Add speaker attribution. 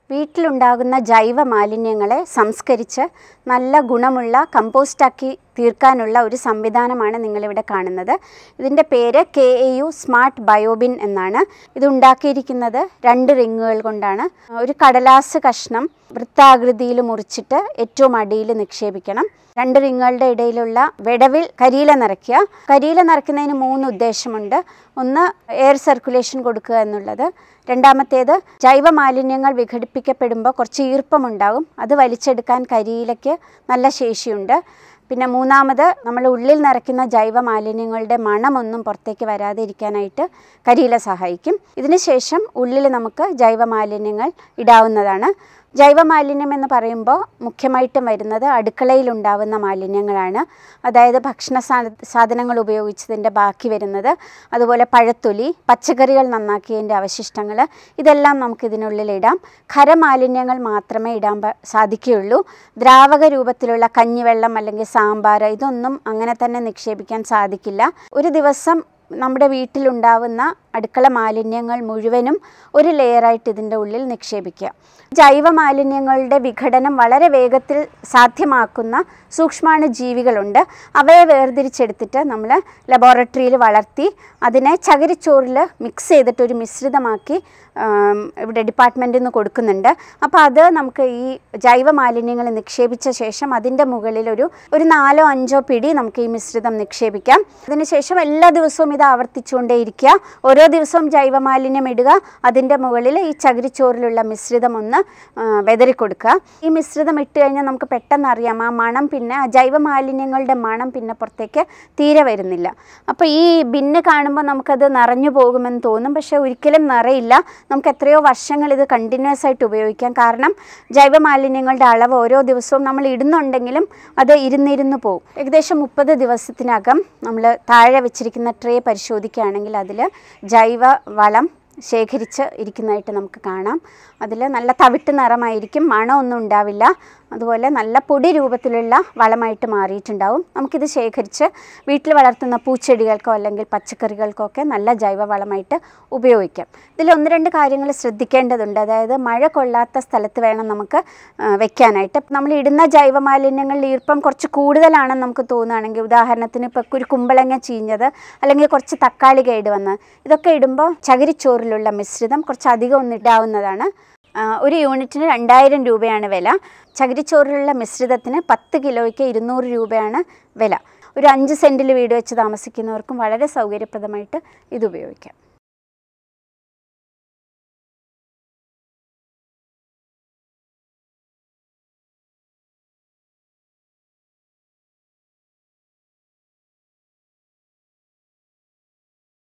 Speaker 1: വീട്ടിലുണ്ടാകുന്ന ജൈവ മാലിന്യങ്ങളെ സംസ്കരിച്ച് നല്ല ഗുണമുള്ള കമ്പോസ്റ്റാക്കി തീർക്കാനുള്ള ഒരു സംവിധാനമാണ് നിങ്ങളിവിടെ കാണുന്നത് ഇതിൻ്റെ പേര് K A U smart biobin എന്നാണ് ഇത് ഉണ്ടാക്കിയിരിക്കുന്നത് രണ്ട് റിങ്ങുകൾ കൊണ്ടാണ് ഒരു കടലാസ് കഷ്ണം വൃത്താകൃതിയിൽ മുറിച്ചിട്ട് ഏറ്റവും അടിയിൽ നിക്ഷേപിക്കണം രണ്ട് റിങ്ങുകളുടെ ഇടയിലുള്ള വിടവിൽ കരിയില നിറയ്ക്കുക കരിയില നിറയ്ക്കുന്നതിന് മൂന്ന് ഉദ്ദേശമുണ്ട് ഒന്ന് എയർ സർക്കുലേഷൻ കൊടുക്കുക എന്നുള്ളത് രണ്ടാമത്തേത് ജൈവ മാലിന്യങ്ങൾ വിഘടിപ്പിക്കപ്പെടുമ്പോൾ കുറച്ച് ഈർപ്പമുണ്ടാകും അത് വലിച്ചെടുക്കാൻ കരിയിലയ്ക്ക് നല്ല ശേഷിയുണ്ട് പിന്നെ മൂന്നാമത് നമ്മൾ ഉള്ളിൽ നിറയ്ക്കുന്ന ജൈവ മാലിന്യങ്ങളുടെ മണമൊന്നും പുറത്തേക്ക് വരാതെ ഇരിക്കാനായിട്ട് കരിയില സഹായിക്കും ഇതിന് ശേഷം ഉള്ളിൽ നമുക്ക് ജൈവ മാലിന്യങ്ങൾ ഇടാവുന്നതാണ് ജൈവ മാലിന്യം എന്ന് പറയുമ്പോൾ മുഖ്യമായിട്ടും വരുന്നത് അടുക്കളയിൽ ഉണ്ടാവുന്ന മാലിന്യങ്ങളാണ് അതായത് ഭക്ഷണ സാ- സാധനങ്ങൾ ഉപയോഗിച്ചതിൻ്റെ ബാക്കി വരുന്നത് അതുപോലെ പഴത്തൊലി പച്ചക്കറികൾ നന്നാക്കിയതിൻ്റെ അവശിഷ്ടങ്ങൾ ഇതെല്ലാം നമുക്ക് ഇതിനുള്ളിൽ ഇടാം ഖരമാലിന്യങ്ങൾ മാത്രമേ ഇടാൻ പ- സാധിക്കുകയുള്ളൂ ദ്രാവക രൂപത്തിലുള്ള കഞ്ഞിവെള്ളം അല്ലെങ്കിൽ സാമ്പാർ ഇതൊന്നും അങ്ങനെ തന്നെ നിക്ഷേപിക്കാൻ സാധിക്കില്ല ഒരു ദിവസം നമ്മുടെ വീട്ടിലുണ്ടാവുന്ന അടുക്കള മാലിന്യങ്ങൾ മുഴുവനും ഒരു ലെയറായിട്ട് ഇതിൻ്റെ ഉള്ളിൽ നിക്ഷേപിക്കുക ജൈവ മാലിന്യങ്ങളുടെ വിഘടനം വളരെ വേഗത്തിൽ സാധ്യമാക്കുന്ന സൂക്ഷ്മാണു ജീവികളുണ്ട് അവയെ വേർതിരിച്ചെടുത്തിട്ട് നമ്മൾ ലബോറട്ടറിയിൽ വളർത്തി അതിനെ ചകിരിച്ചോറിൽ മിക്സ് ചെയ്തിട്ട് ഒരു മിശ്രിതമാക്കി ആം, ഇവിടെ ഡിപ്പാർട്ട്മെൻറ്റിൽ നിന്ന് കൊടുക്കുന്നുണ്ട് അപ്പോൾ അത് നമുക്ക് ഈ ജൈവ മാലിന്യങ്ങൾ നിക്ഷേപിച്ച ശേഷം അതിൻ്റെ മുകളിൽ ഒരു ഒരു നാലോ അഞ്ചോ പിടി നമുക്ക് ഈ മിശ്രിതം നിക്ഷേപിക്കാം അതിനുശേഷം എല്ലാ ദിവസവും ഇത് ആവർത്തിച്ചുകൊണ്ടേയിരിക്കുക ഓരോ ദിവസവും ജൈവ മാലിന്യം ഇടുക അതിൻ്റെ മുകളിൽ ഈ ചകിരിച്ചോറിലുള്ള മിശ്രിതം ഒന്ന് ആ, വെതറി കൊടുക്കുക ഈ മിശ്രിതം ഇട്ട് കഴിഞ്ഞാൽ നമുക്ക് പെട്ടെന്ന് അറിയാം ആ മണം പിന്നെ ആ ജൈവ മാലിന്യങ്ങളുടെ മണം പിന്നെ പുറത്തേക്ക് തീരെ വരുന്നില്ല അപ്പോൾ ഈ ബിന്ന് കാണുമ്പോൾ നമുക്കത് നിറഞ്ഞു പോകുമെന്ന് തോന്നും പക്ഷേ ഒരിക്കലും നിറയില്ല നമുക്ക് എത്രയോ വർഷങ്ങൾ ഇത് കണ്ടിന്യൂസ് ആയിട്ട് ഉപയോഗിക്കാം കാരണം ജൈവ മാലിന്യങ്ങളുടെ അളവ് ഓരോ ദിവസവും നമ്മൾ ഇടുന്നുണ്ടെങ്കിലും അത് ഇരുന്നിരുന്ന് പോകും ഏകദേശം മുപ്പത് ദിവസത്തിനകം നമ്മൾ താഴെ വെച്ചിരിക്കുന്ന ട്രേ പരിശോധിക്കുകയാണെങ്കിൽ അതിൽ ജൈവ വളം ശേഖരിച്ച് ഇരിക്കുന്നതായിട്ട് നമുക്ക് കാണാം അതിൽ നല്ല തവിട്ട് നിറമായിരിക്കും മണമൊന്നും ഉണ്ടാവില്ല അതുപോലെ നല്ല പൊടി രൂപത്തിലുള്ള വളമായിട്ട് മാറിയിട്ടുണ്ടാവും നമുക്കിത് ശേഖരിച്ച് വീട്ടിൽ വളർത്തുന്ന പൂച്ചെടികൾക്കോ അല്ലെങ്കിൽ പച്ചക്കറികൾക്കോ ഒക്കെ നല്ല ജൈവ വളമായിട്ട് ഉപയോഗിക്കാം ഇതിൽ ഒന്ന് രണ്ട് കാര്യങ്ങൾ ശ്രദ്ധിക്കേണ്ടതുണ്ട് അതായത് മഴ കൊള്ളാത്ത സ്ഥലത്ത് വേണം നമുക്ക് ആ, വെക്കാനായിട്ട് നമ്മൾ ഇടുന്ന ജൈവ മാലിന്യങ്ങളിൽ ഈർപ്പം കുറച്ച് കൂടുതലാണെന്ന് നമുക്ക് തോന്നുകയാണെങ്കിൽ ഉദാഹരണത്തിന് ഇപ്പോൾ ഒരു കുമ്പളങ്ങ ചീഞ്ഞത് അല്ലെങ്കിൽ കുറച്ച് തക്കാളി കേട് വന്ന് ഇതൊക്കെ ഇടുമ്പോൾ ചകിരിച്ചോറിലുള്ള മിശ്രിതം കുറച്ച് അധികം ഒന്ന് ഇടാവുന്നതാണ് ആ, ഒരു യൂണിറ്റിന് രണ്ടായിരം രൂപയാണ് വില ചകിരിച്ചോറിലുള്ള മിശ്രിതത്തിന് പത്ത് കിലോയ്ക്ക് ഇരുന്നൂറ് രൂപയാണ് വില ഒരു അഞ്ച് സെൻറ്റിൽ വീട് വെച്ച് താമസിക്കുന്നവർക്കും വളരെ സൗകര്യപ്രദമായിട്ട് ഇത് ഉപയോഗിക്കാം